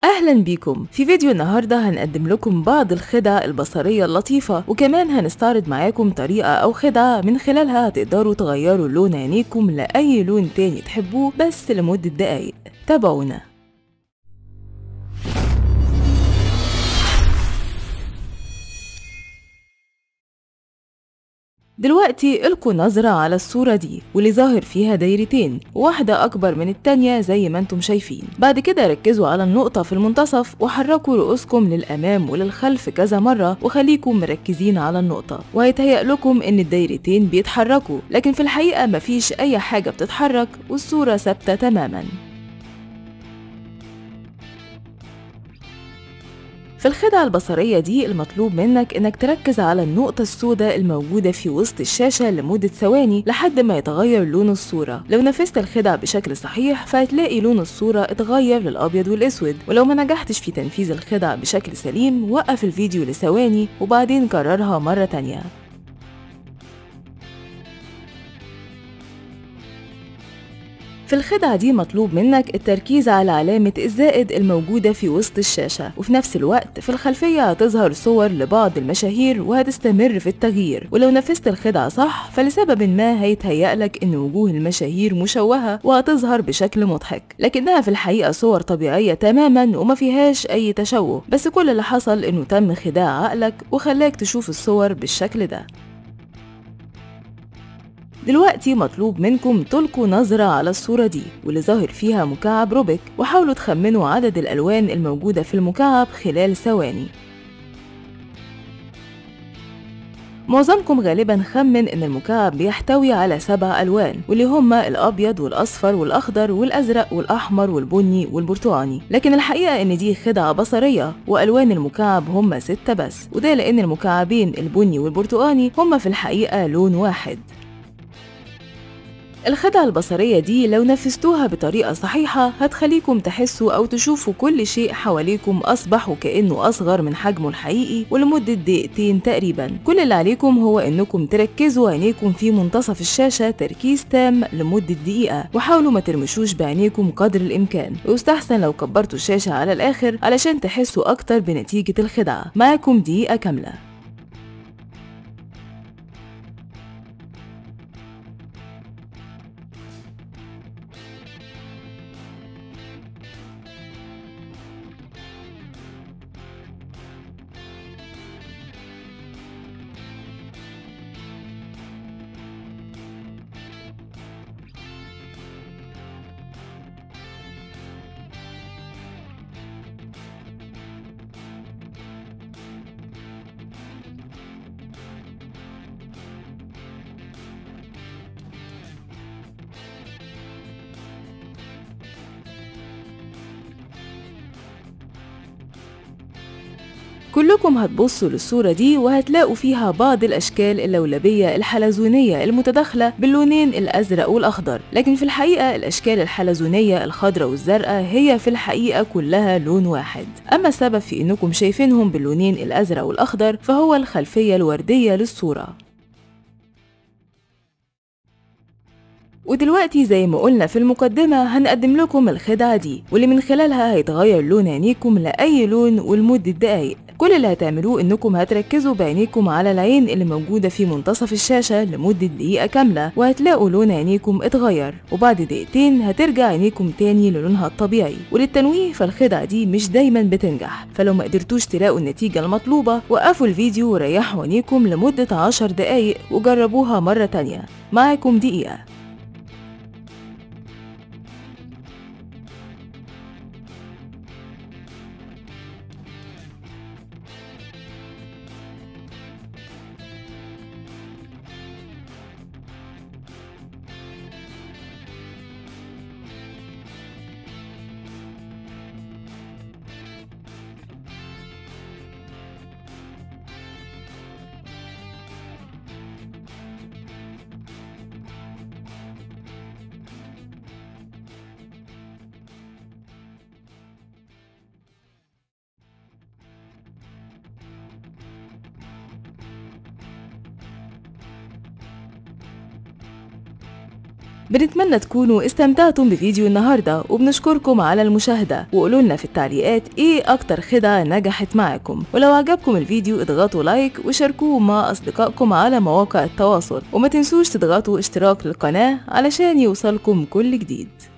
أهلا بيكم في فيديو النهاردة هنقدم لكم بعض الخدع البصرية اللطيفة وكمان هنستعرض معاكم طريقة أو خدعة من خلالها هتقدروا تغيروا لون عينيكم لأي لون تاني تحبوه بس لمدة دقايق تابعونا دلوقتي القوا نظرة على الصورة دي واللي ظاهر فيها دايرتين واحدة أكبر من التانية زي ما انتم شايفين بعد كده ركزوا على النقطة في المنتصف وحركوا رؤوسكم للأمام وللخلف كذا مرة وخليكم مركزين على النقطة وهيتهيأ لكم إن الدايرتين بيتحركوا لكن في الحقيقة مفيش أي حاجة بتتحرك والصورة ثابتة تماماً في الخدعة البصرية دي المطلوب منك انك تركز على النقطة السوداء الموجودة في وسط الشاشة لمدة ثواني لحد ما يتغير لون الصورة لو نفذت الخدعة بشكل صحيح فهتلاقي لون الصورة اتغير للأبيض والأسود ولو ما نجحتش في تنفيذ الخدعة بشكل سليم وقف الفيديو لثواني وبعدين كررها مرة تانية في الخدعة دي مطلوب منك التركيز على علامة الزائد الموجودة في وسط الشاشة وفي نفس الوقت في الخلفية هتظهر صور لبعض المشاهير وهتستمر في التغيير ولو نفذت الخدعة صح فلسبب ما هيتهيأ لك إن وجوه المشاهير مشوهة وهتظهر بشكل مضحك لكنها في الحقيقة صور طبيعية تماما وما فيهاش أي تشوه بس كل اللي حصل إنه تم خداع عقلك وخلاك تشوف الصور بالشكل ده دلوقتي مطلوب منكم تلقوا نظرة على الصورة دي واللي ظاهر فيها مكعب روبيك وحاولوا تخمنوا عدد الألوان الموجودة في المكعب خلال ثواني معظمكم غالبا خمن ان المكعب بيحتوي على سبع الوان واللي هما الابيض والاصفر والاخضر والازرق والاحمر والبني والبرتقاني لكن الحقيقه ان دي خدعه بصريه والوان المكعب هما ستة بس وده لان المكعبين البني والبرتقاني هما في الحقيقه لون واحد الخدعة البصرية دي لو نفذتوها بطريقة صحيحة هتخليكم تحسوا أو تشوفوا كل شيء حواليكم أصبح وكأنه أصغر من حجمه الحقيقي ولمدة دقيقتين تقريبا كل اللي عليكم هو إنكم تركزوا عينيكم في منتصف الشاشة تركيز تام لمدة دقيقة وحاولوا ما ترمشوش بعينيكم قدر الإمكان ويستحسن لو كبرتوا الشاشة على الآخر علشان تحسوا أكتر بنتيجة الخدعة معاكم دقيقة كاملة كلكم هتبصوا للصورة دي وهتلاقوا فيها بعض الأشكال اللولبية الحلزونية المتداخلة باللونين الأزرق والأخضر لكن في الحقيقة الأشكال الحلزونية الخضراء والزرقاء هي في الحقيقة كلها لون واحد أما السبب في إنكم شايفينهم باللونين الأزرق والأخضر فهو الخلفية الوردية للصورة ودلوقتي زي ما قلنا في المقدمة هنقدم لكم الخدعة دي واللي من خلالها هيتغير لون عينيكم لأي لون ولمدة دقايق كل اللي هتعملوه انكم هتركزوا بعينيكم على العين اللي موجودة في منتصف الشاشة لمدة دقيقة كاملة وهتلاقوا لون عينيكم اتغير وبعد دقيقتين هترجع عينيكم تاني للونها الطبيعي وللتنويه فالخدعة دي مش دايما بتنجح فلو ما قدرتوش تلاقوا النتيجة المطلوبة وقفوا الفيديو وريحوا عينيكم لمدة عشر دقايق وجربوها مرة تانية معاكم دقيقة بنتمنى تكونوا استمتعتم بفيديو النهاردة وبنشكركم على المشاهدة وقولوا لنا في التعليقات ايه اكتر خدعة نجحت معاكم ولو عجبكم الفيديو اضغطوا لايك وشاركوه مع اصدقائكم على مواقع التواصل وما تنسوش تضغطوا اشتراك للقناة علشان يوصلكم كل جديد